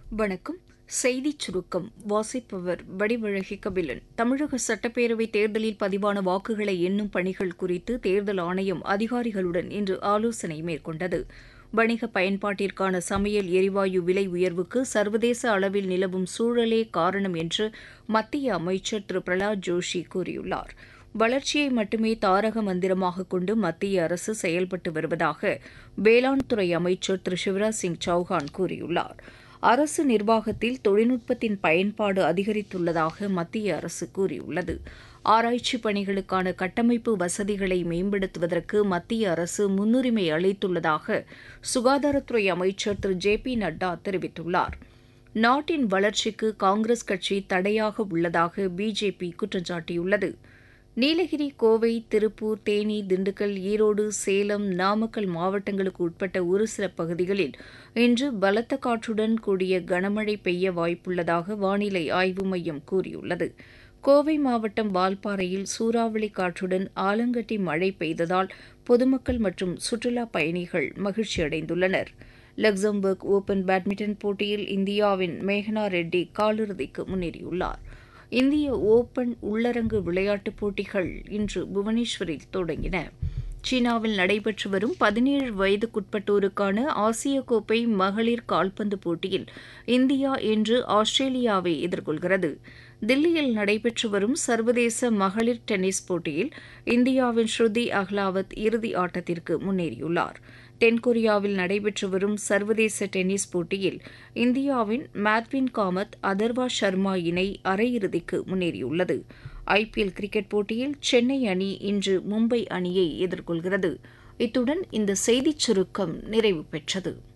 வணக்கம் செய்திச் சுருக்கம் வாசிப்பவர் வடிவழகி கபிலன் தமிழக சட்டப்பேரவைத் தேர்தலில் பதிவான வாக்குகளை எண்ணும் பணிகள் குறித்து தேர்தல் ஆணையம் அதிகாரிகளுடன் இன்று ஆலோசனை மேற்கொண்டது வணிக பயன்பாட்டிற்கான சமையல் எரிவாயு விலை உயர்வுக்கு சர்வதேச அளவில் நிலவும் சூழலே காரணம் என்று மத்திய அமைச்சர் திரு பிரகலாத் ஜோஷி கூறியுள்ளார் வளர்ச்சியை மட்டுமே தாரக மந்திரமாக கொண்டு மத்திய அரசு செயல்பட்டு வருவதாக வேளாண் துறை அமைச்சர் திரு சிவராஜ் சிங் சௌஹான் கூறியுள்ளார் அரசு நிர்வாகத்தில் தொழில்நுட்பத்தின் பயன்பாடு அதிகரித்துள்ளதாக மத்திய அரசு கூறியுள்ளது ஆராய்ச்சி பணிகளுக்கான கட்டமைப்பு வசதிகளை மேம்படுத்துவதற்கு மத்திய அரசு முன்னுரிமை அளித்துள்ளதாக சுகாதாரத்துறை அமைச்சர் திரு ஜே பி நட்டா தெரிவித்துள்ளார் நாட்டின் வளர்ச்சிக்கு காங்கிரஸ் கட்சி தடையாக உள்ளதாக பிஜேபி குற்றம் சாட்டியுள்ளது நீலகிரி கோவை திருப்பூர் தேனி திண்டுக்கல் ஈரோடு சேலம் நாமக்கல் மாவட்டங்களுக்கு உட்பட்ட ஒரு சில பகுதிகளில் இன்று பலத்த காற்றுடன் கூடிய கனமழை பெய்ய வாய்ப்புள்ளதாக வானிலை ஆய்வு மையம் கூறியுள்ளது கோவை மாவட்டம் வால்பாறையில் சூறாவளி காற்றுடன் ஆலங்கட்டி மழை பெய்ததால் பொதுமக்கள் மற்றும் சுற்றுலா பயணிகள் மகிழ்ச்சியடைந்துள்ளனர் லக்சம்பர்க் ஓபன் பேட்மிண்டன் போட்டியில் இந்தியாவின் மேகனா ரெட்டி காலிறுதிக்கு முன்னேறியுள்ளார் இந்திய ஓபன் உள்ளரங்கு விளையாட்டுப் போட்டிகள் இன்று புவனேஸ்வரில் தொடங்கின சீனாவில் நடைபெற்று வரும் பதினேழு வயதுக்குட்பட்டோருக்கான ஆசிய கோப்பை மகளிர் கால்பந்து போட்டியில் இந்தியா இன்று ஆஸ்திரேலியாவை எதிர்கொள்கிறது தில்லியில் நடைபெற்று வரும் சர்வதேச மகளிர் டென்னிஸ் போட்டியில் இந்தியாவின் ஸ்ருதி அஹ்லாவத் இறுதி ஆட்டத்திற்கு முன்னேறியுள்ளார் தென்கொரியாவில் நடைபெற்று வரும் சர்வதேச டென்னிஸ் போட்டியில் இந்தியாவின் மேத்வின் காமத் அதர்வா சர்மா இணை அரையிறுதிக்கு முன்னேறியுள்ளது ஐபிஎல் கிரிக்கெட் போட்டியில் சென்னை அணி இன்று மும்பை அணியை எதிர்கொள்கிறது இத்துடன் இந்த செய்திச் சுருக்கம் நிறைவு பெற்றது